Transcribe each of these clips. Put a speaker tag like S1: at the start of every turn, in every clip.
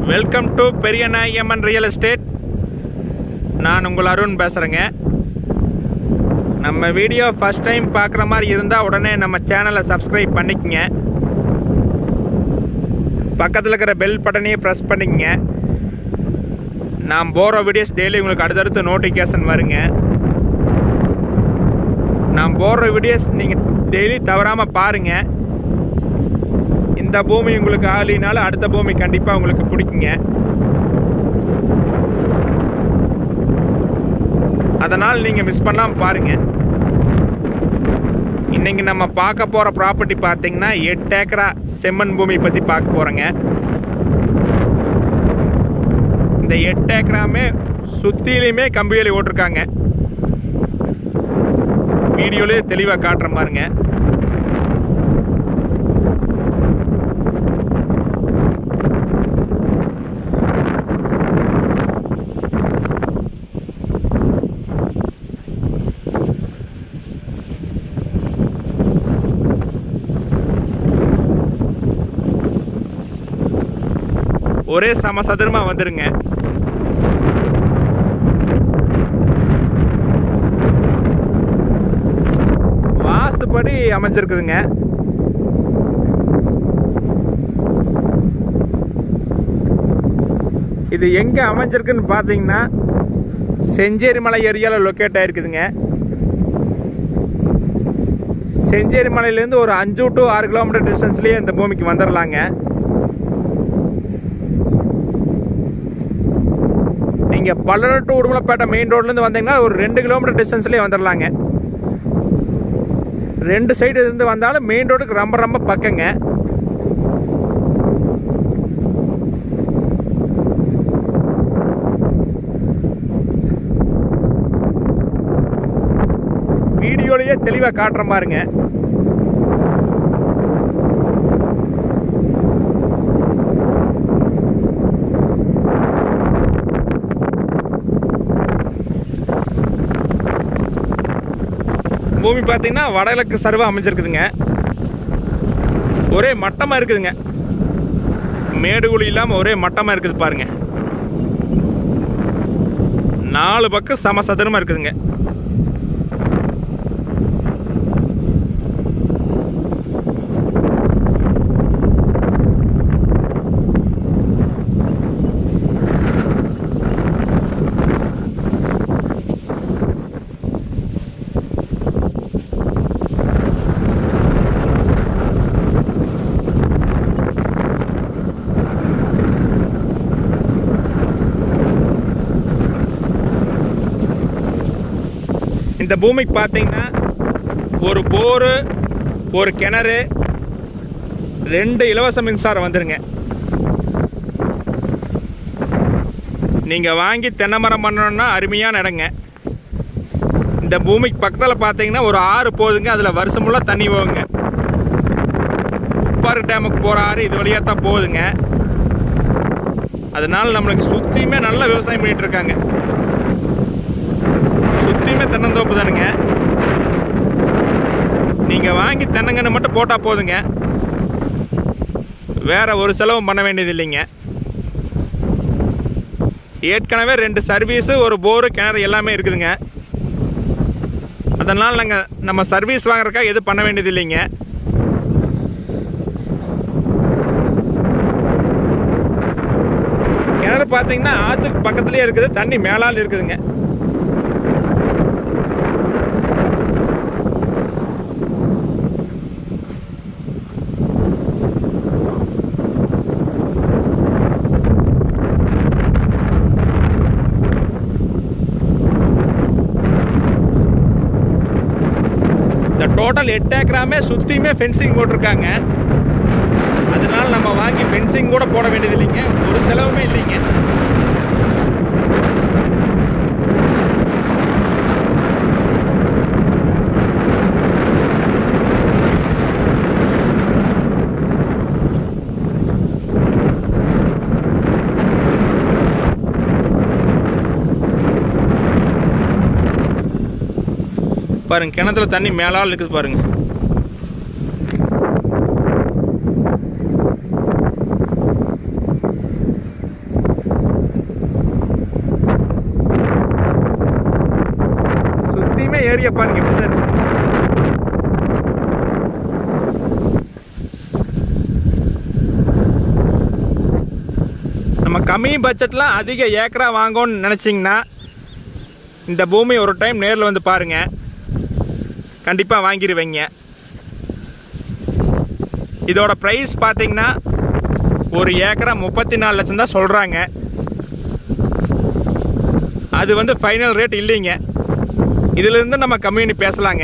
S1: welcome to பெரிய நாயம்மன் real estate நான் உங்கள் அருண் பேசுகிறேங்க நம்ம வீடியோ ஃபஸ்ட் டைம் பார்க்குற மாதிரி இருந்தால் உடனே நம்ம சேனலை சப்ஸ்கிரைப் பண்ணிக்கங்க பக்கத்தில் இருக்கிற பெல் பட்டனையும் ப்ரெஸ் பண்ணிக்கங்க நான் போகிற வீடியோஸ் டெய்லி உங்களுக்கு அடுத்தடுத்து நோட்டிஃபிகேஷன் வருங்க நான் போடுற வீடியோஸ் நீங்கள் டெய்லி தவறாமல் பாருங்கள் இந்த பூமி உங்களுக்கு ஆலினாலும் அடுத்த பூமி கண்டிப்பாக உங்களுக்கு பிடிக்குங்க அதனால் நீங்கள் மிஸ் பண்ணாமல் பாருங்க இன்னைக்கு நம்ம பார்க்க போகிற ப்ராப்பர்ட்டி பார்த்தீங்கன்னா எட்டு ஏக்கரா செம்மண் பூமி பற்றி பார்க்க போகிறோங்க இந்த எட்டு ஏக்கராமே சுற்றிலையுமே கம்பி வேலி ஓட்டிருக்காங்க வீடியோலேயே தெளிவாக காட்டுற மாதிரிங்க ஒரே சமசதுரமா வந்துருங்க வாஸ்துப்படி அமைஞ்சிருக்குதுங்க இது எங்க அமைஞ்சிருக்குன்னு பார்த்தீங்கன்னா செஞ்சேரி மலை ஏரியாவில் லொக்கேட் ஆயிருக்குதுங்க செஞ்சேரி மலையிலேருந்து ஒரு அஞ்சு டு ஆறு கிலோமீட்டர் டிஸ்டன்ஸ்லேயே இந்த பூமிக்கு வந்துடலாங்க நீங்க பல்லடம் டு உடுமலைப்பேட்டை மெயின் ரோட்லேருந்து வந்தீங்கன்னா ஒரு ரெண்டு கிலோமீட்டர் டிஸ்டன்ஸ்லேயே வந்துடலாங்க ரெண்டு சைடு இருந்து வந்தாலும் மெயின் ரோடுக்கு ரொம்ப ரொம்ப பக்கங்க வீடியோலயே தெளிவாக காட்டுற மாதிரிங்க பூமி பார்த்தீங்கன்னா வடகிழக்கு சர்வா அமைஞ்சிருக்குதுங்க ஒரே மட்டமாக இருக்குதுங்க மேடு குழி இல்லாமல் ஒரே மட்டமாக இருக்குது பாருங்க நாலு பக்கம் சம சதுரமாக இருக்குதுங்க இந்த பூமிக்கு பார்த்தீங்கன்னா ஒரு போரு ஒரு கிணறு ரெண்டு இலவச மின்சாரம் வந்துருங்க நீங்கள் வாங்கி தென்னை மரம் பண்ணணும்னா அருமையான இடங்க இந்த பூமிக்கு பக்கத்தில் பார்த்தீங்கன்னா ஒரு ஆறு போகுதுங்க அதில் வருஷம் ஃபுல்லாக தண்ணி போகுங்க உப்பாறு டேமுக்கு போகிற ஆறு இது வழியாக தான் போகுதுங்க அதனால நம்மளுக்கு சுற்றியுமே நல்ல விவசாயம் பண்ணிட்டு இருக்காங்க சுற்றியுமே தென்னந்தோப்பு தானுங்க நீங்கள் வாங்கி தென்னங்கன்று மட்டும் போட்டால் போதுங்க வேற ஒரு செலவும் பண்ண வேண்டியது இல்லைங்க ஏற்கனவே ரெண்டு சர்வீஸு ஒரு போரு கிணறு எல்லாமே இருக்குதுங்க அதனால் நாங்கள் நம்ம சர்வீஸ் வாங்குறதுக்காக எதுவும் பண்ண வேண்டியது இல்லைங்க கிணறு பார்த்தீங்கன்னா ஆற்றுக்கு பக்கத்துலேயே இருக்குது தண்ணி மேலால் இருக்குதுங்க இந்த டோட்டல் எட்டு ஏக்கராமே சுற்றியுமே ஃபென்சிங் போட்டிருக்காங்க அதனால நம்ம வாங்கி ஃபென்சிங் கூட போட வேண்டியது இல்லைங்க ஒரு செலவுமே இல்லைங்க பாருங்க கிணத்துல தண்ணி மேலால் இருக்குது பாருங்க ஏரியா பாருங்க எப்படி தான் இருக்கு நம்ம கம்மி பட்ஜெட்ல அதிக ஏக்கரா வாங்கணும்னு நினைச்சீங்கன்னா இந்த பூமி ஒரு டைம் நேரில் வந்து பாருங்க கண்டிப்பாக வாங்கிடுவீங்க இதோட ப்ரைஸ் பார்த்தீங்கன்னா ஒரு ஏக்கரா முப்பத்தி நாலு லட்சம் தான் சொல்கிறாங்க அது வந்து ஃபைனல் ரேட் இல்லைங்க இதிலிருந்து நம்ம கம்யூனி பேசலாங்க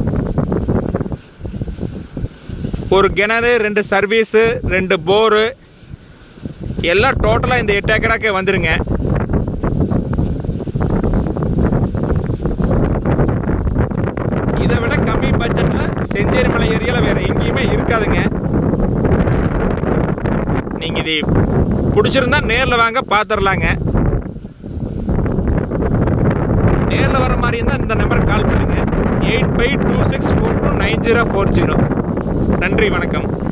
S1: ஒரு கிணறு ரெண்டு சர்வீஸு ரெண்டு போரு எல்லாம் டோட்டலாக இந்த எட்டு ஏக்கராக்கே வந்துருங்க இதை விட கம்மி பட்ஜெட்டில் செஞ்சேரி மலை ஏரியாவில் வேறு எங்கேயுமே இருக்காதுங்க நீங்கள் இது பிடிச்சிருந்தா நேரில் வாங்க பார்த்துடலாங்க நேரில் வர மாதிரி இருந்தால் இந்த நம்பருக்கு கால் பண்ணுங்கள் eight five two six four two nine zero four zero நன்றி வணக்கம்